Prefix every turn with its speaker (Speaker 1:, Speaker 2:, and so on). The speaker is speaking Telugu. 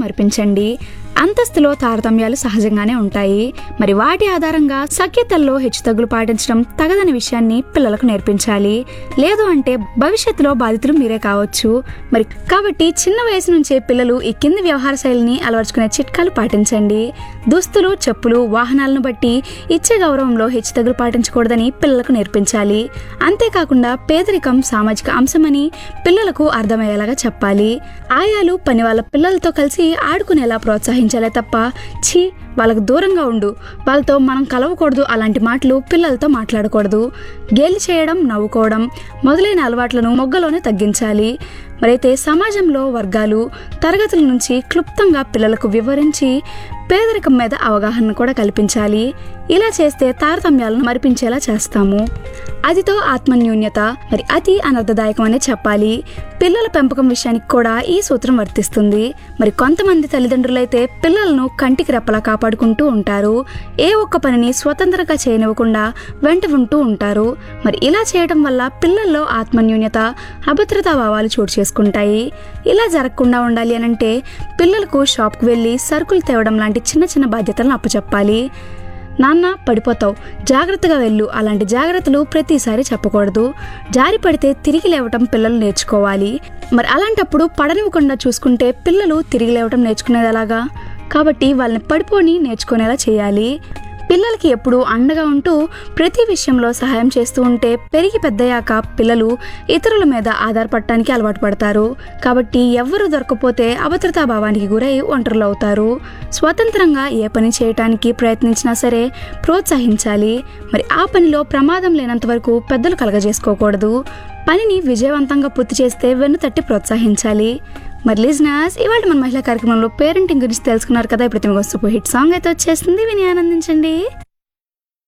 Speaker 1: మరిపించండి అంతస్తులో తారతమ్యాలు సహజంగానే ఉంటాయి మరి వాటి ఆధారంగా సఖ్యతల్లో హెచ్చుతగ్గులు పాటించడం తగదని విషయాన్ని పిల్లలకు నేర్పించాలి లేదు అంటే భవిష్యత్తులో బాధితులు మీరే కావచ్చు మరి కాబట్టి చిన్న వయసు నుంచే పిల్లలు ఈ కింది వ్యవహార శైలిని అలవర్చుకునే చిట్కాలు పాటించండి దుస్తులు చెప్పులు వాహనాలను బట్టి ఇచ్చే గౌరవంలో హెచ్చుతగ్గులు పాటించకూడదని పిల్లలకు నేర్పించాలి అంతేకాకుండా పేదరికం సామాజిక అంశమని పిల్లలకు అర్థమయ్యేలాగా చెప్పాలి ఆయాలు పని వాళ్ళ పిల్లలతో కలిసి ఆడుకునేలా ప్రోత్సహించాలే తప్ప ఛీ వాళ్ళకు దూరంగా ఉండు వాళ్ళతో మనం కలవకూడదు అలాంటి మాటలు పిల్లలతో మాట్లాడకూడదు గేలి చేయడం నవ్వుకోవడం మొదలైన అలవాట్లను మొగ్గలోనే తగ్గించాలి మరైతే సమాజంలో వర్గాలు తరగతుల నుంచి క్లుప్తంగా పిల్లలకు వివరించి పేదరికం మీద అవగాహన కూడా కల్పించాలి ఇలా చేస్తే తారతమ్యాలను మరిపించేలా చేస్తాము అతితో ఆత్మన్యూన్యత మరి అతి అనర్థదాయకం అనే చెప్పాలి పిల్లల పెంపకం విషయానికి కూడా ఈ సూత్రం వర్తిస్తుంది మరి కొంతమంది తల్లిదండ్రులైతే పిల్లలను కంటికి రెప్పలా కాపాడుకుంటూ ఉంటారు ఏ ఒక్క పనిని స్వతంత్రంగా చేయనివ్వకుండా వెంట ఉంటూ ఉంటారు మరి ఇలా చేయడం వల్ల పిల్లల్లో ఆత్మన్యూన్యత అభద్రతా భావాలు చోటు చేసుకుంటాయి ఇలా జరగకుండా ఉండాలి అనంటే పిల్లలకు షాప్కి వెళ్ళి సరుకులు తేవడం లాంటి చిన్న చిన్న బాధ్యతలను అప్పచెప్పాలి నాన్న పడిపోతావు జాగ్రత్తగా వెళ్ళు అలాంటి జాగ్రత్తలు ప్రతిసారి చెప్పకూడదు జారి పడితే తిరిగి లేవటం పిల్లలు నేర్చుకోవాలి మరి అలాంటప్పుడు పడనివ్వకుండా చూసుకుంటే పిల్లలు తిరిగి లేవటం నేర్చుకునేది ఎలాగా కాబట్టి వాళ్ళని పడిపోని నేర్చుకునేలా చేయాలి పిల్లలకి ఎప్పుడూ అండగా ఉంటూ ప్రతి విషయంలో సహాయం చేస్తూ ఉంటే పెరిగి పెద్దయ్యాక పిల్లలు ఇతరుల మీద ఆధారపడటానికి అలవాటు పడతారు కాబట్టి ఎవ్వరూ దొరకపోతే అభద్రతా భావానికి గురై ఒంటరులు అవుతారు స్వతంత్రంగా ఏ పని చేయటానికి ప్రయత్నించినా సరే ప్రోత్సహించాలి మరి ఆ పనిలో ప్రమాదం లేనంత వరకు పెద్దలు కలగజేసుకోకూడదు పనిని విజయవంతంగా పూర్తి చేస్తే వెన్ను తట్టి ప్రోత్సహించాలి మరి లిజనర్స్ ఇవాళ మన మహిళా కార్యక్రమంలో పేరెంటింగ్ గురించి తెలుసుకున్నారు కదా ఇప్పుడు మీకు సూపర్ హిట్ సాంగ్ అయితే వచ్చేస్తుంది విని ఆనందించండి